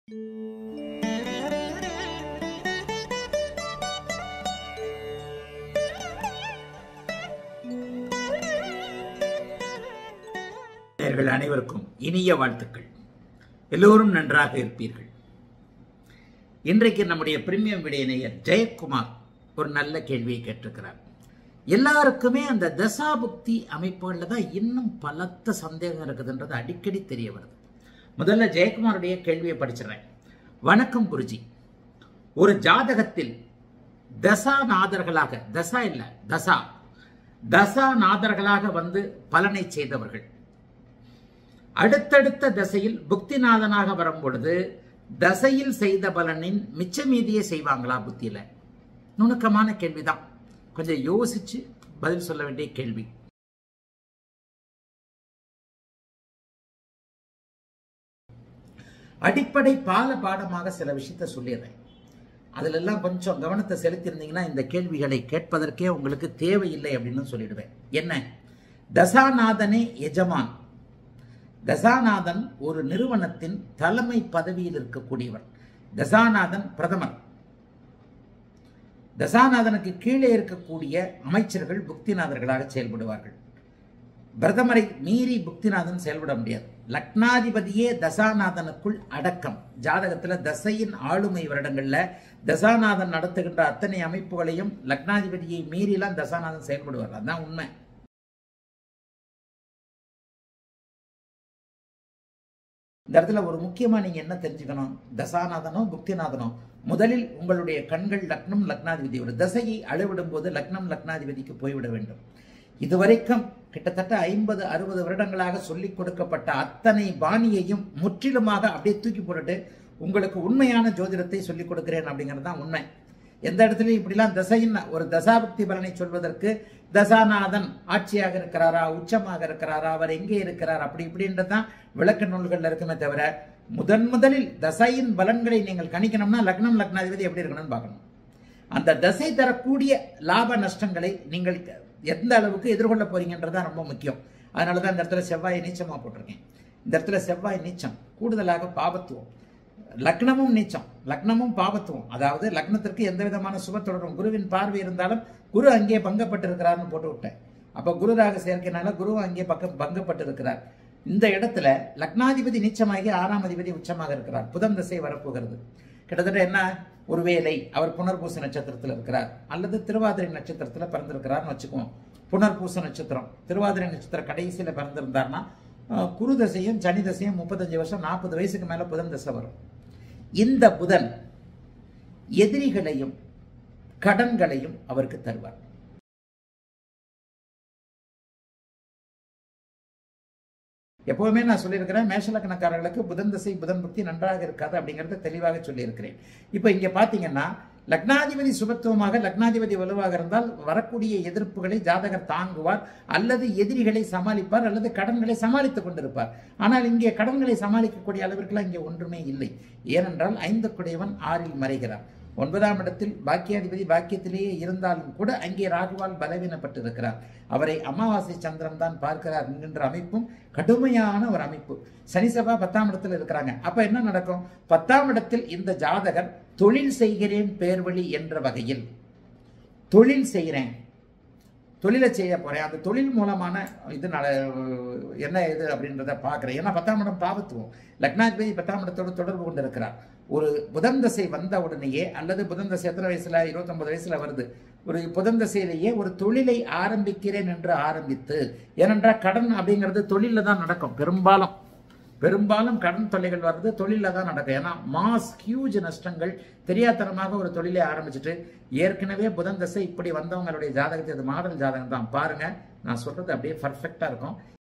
நேயர்கள் அனைவருக்கும் இனிய வாழ்த்துக்கள் எல்லோரும் நன்றாக இருப்பீர்கள் இன்றைக்கு நம்முடைய பிரீமியம் விடைய நேயர் ஜெயக்குமார் ஒரு நல்ல கேள்வியை கேட்டிருக்கிறார் எல்லாருக்குமே அந்த தசாபுக்தி அமைப்புகளில் தான் இன்னும் பலத்த சந்தேகம் இருக்குதுன்றது அடிக்கடி தெரிய வருது முதல்ல ஜெயக்குமாருடைய கேள்வியை படிச்சிடுறேன் வணக்கம் குருஜி ஒரு ஜாதகத்தில் தசாநாதர்களாக தசா இல்ல தசா தசாநாதர்களாக வந்து பலனை செய்தவர்கள் அடுத்தடுத்த தசையில் புக்திநாதனாக வரும் பொழுது தசையில் செய்த பலனின் மிச்ச மீதியை செய்வாங்களா புத்தியில நுணுக்கமான கேள்விதான் கொஞ்சம் யோசிச்சு பதில் சொல்ல வேண்டிய கேள்வி அடிப்படை பால பாடமாக சில விஷயத்த சொல்லிடுறேன் அதுல எல்லாம் கொஞ்சம் கவனத்தை செலுத்தியிருந்தீங்கன்னா இந்த கேள்விகளை கேட்பதற்கே உங்களுக்கு தேவையில்லை அப்படின்னு சொல்லிடுவேன் என்ன தசாநாதனே எஜமான் தசாநாதன் ஒரு நிறுவனத்தின் தலைமை பதவியில் இருக்கக்கூடியவர் தசாநாதன் பிரதமர் தசாநாதனுக்கு கீழே இருக்கக்கூடிய அமைச்சர்கள் புக்திநாதர்களாக செயல்படுவார்கள் பிரதமரை மீறி புக்திநாதன் செயல்பட முடியாது லக்னாதிபதியே தசாநாதனுக்குள் அடக்கம் ஜாதகத்துல தசையின் ஆளுமை வருடங்கள்ல தசாநாதன் நடத்துகின்ற அத்தனை அமைப்புகளையும் லக்னாதிபதியை மீறிலாம் தசாநாதன் செயல்படுவார் அதுதான் உண்மை இந்த இடத்துல ஒரு முக்கியமா நீங்க என்ன தெரிஞ்சுக்கணும் தசாநாதனோ புக்திநாதனோ முதலில் உங்களுடைய கண்கள் லக்னம் லக்னாதிபதியோட தசையை அளவிடும் போது லக்னம் லக்னாதிபதிக்கு போய்விட வேண்டும் இதுவரைக்கும் கிட்டத்தட்ட ஐம்பது அறுபது வருடங்களாக சொல்லிக் கொடுக்கப்பட்ட அத்தனை பாணியையும் முற்றிலுமாக அப்படியே தூக்கி போட்டுட்டு உங்களுக்கு உண்மையான ஜோதிடத்தை சொல்லிக் கொடுக்கிறேன் அப்படிங்கிறது தான் உண்மை எந்த இடத்துலையும் இப்படிலாம் தசையின் ஒரு தசாபக்தி பலனை சொல்வதற்கு தசாநாதன் ஆட்சியாக இருக்கிறாரா உச்சமாக இருக்கிறாரா அவர் எங்கே இருக்கிறார் அப்படி இப்படின்றது தான் விளக்க நூல்கள்ல இருக்குமே தவிர முதன் முதலில் தசையின் பலன்களை நீங்கள் கணிக்கணும்னா லக்னம் லக்னாதிபதி எப்படி இருக்கணும்னு பார்க்கணும் அந்த தசை தரக்கூடிய லாப நஷ்டங்களை நீங்கள் எந்த அளவுக்கு எதிர்கொள்ள போறீங்கன்றதான் ரொம்ப முக்கியம் அதனால தான் இந்த இடத்துல செவ்வாய் நீச்சமா போட்டிருக்கேன் இந்த இடத்துல செவ்வாய் நீச்சம் கூடுதலாக பாபத்துவம் லக்னமும் நீச்சம் லக்னமும் பாபத்துவம் அதாவது லக்னத்திற்கு எந்த விதமான சுபத்தொடரும் குருவின் பார்வை இருந்தாலும் குரு அங்கே பங்கப்பட்டிருக்கிறார்னு போட்டு விட்டேன் அப்ப குருராக சேர்க்கைனால குருவும் அங்கே பக்கம் பங்கப்பட்டிருக்கிறார் இந்த இடத்துல லக்னாதிபதி நீச்சமாகி ஆறாம் அதிபதி உச்சமாக இருக்கிறார் புதன் திசை வரப்போகிறது கிட்டத்தட்ட என்ன ஒருவேளை அவர் புனர்பூச நட்சத்திரத்தில் இருக்கிறார் அல்லது திருவாதிரை நட்சத்திரத்தில் பிறந்திருக்கிறார்னு வச்சுக்குவோம் புனர்பூச நட்சத்திரம் திருவாதிரை நட்சத்திரம் கடைசியில் பிறந்திருந்தார்னா குரு தசையும் சனி தசையும் முப்பத்தஞ்சு வருஷம் நாற்பது வயசுக்கு மேல புதன் தசை வரும் இந்த புதன் எதிரிகளையும் கடன்களையும் அவருக்கு தருவார் எப்பவுமே நான் சொல்லியிருக்கிறேன் மேஷலக்கணக்காரர்களுக்கு புதன் தசை புதன் புத்தி நன்றாக இருக்காது அப்படிங்கறத தெளிவாக சொல்லியிருக்கிறேன் இப்போ இங்க பாத்தீங்கன்னா லக்னாதிபதி சுபத்துவமாக லக்னாதிபதி வலுவாக இருந்தால் வரக்கூடிய எதிர்ப்புகளை ஜாதகர் தாங்குவார் அல்லது எதிரிகளை சமாளிப்பார் அல்லது கடன்களை சமாளித்துக் கொண்டிருப்பார் ஆனால் இங்கே கடன்களை சமாளிக்கக்கூடிய அளவிற்குலாம் இங்கே ஒன்றுமே இல்லை ஏனென்றால் ஐந்து குடையவன் ஆறில் மறைகிறார் ஒன்பதாம் இடத்தில் பாக்கியாதிபதி பாக்கியத்திலேயே இருந்தாலும் கூட அங்கே ராகுவால் பலவீனப்பட்டிருக்கிறார் அவரை அமாவாசை சந்திரன் தான் பார்க்கிறார் என்கின்ற அமைப்பும் கடுமையான ஒரு அமைப்பு சனிசபா பத்தாம் இடத்துல இருக்கிறாங்க அப்ப என்ன நடக்கும் பத்தாம் இடத்தில் இந்த ஜாதகர் தொழில் செய்கிறேன் பேர்வழி என்ற வகையில் தொழில் செய்கிறேன் தொழிலை செய்ய போறேன் அந்த தொழில் மூலமான இது என்ன இது அப்படின்றத பார்க்குறேன் ஏன்னா பத்தாம் இடம் பாவத்துவம் லக்னாதிபதி பத்தாம் இடத்தோடு தொடர்பு கொண்டிருக்கிறார் ஒரு புதன் தசை வந்த உடனேயே அல்லது புதன் தசை எத்தனை வயசுல இருபத்தொன்பது வயசுல வருது ஒரு புதன் தசையிலேயே ஒரு தொழிலை ஆரம்பிக்கிறேன் என்று ஆரம்பித்து ஏனென்றால் கடன் அப்படிங்கிறது தொழில தான் நடக்கும் பெரும்பாலும் பெரும்பாலும் கடன் தொல்லைகள் வர்றது தொழிலில் தான் நடக்கும் ஏன்னா மாஸ் ஹியூஜ் நஷ்டங்கள் தெரியாத்தனமாக ஒரு தொழிலை ஆரம்பிச்சுட்டு ஏற்கனவே புதன் தசை இப்படி வந்தவங்களுடைய ஜாதகத்தை அது மாடல் ஜாதகம் தான் பாருங்க நான் சொல்றது அப்படியே பர்ஃபெக்டா இருக்கும்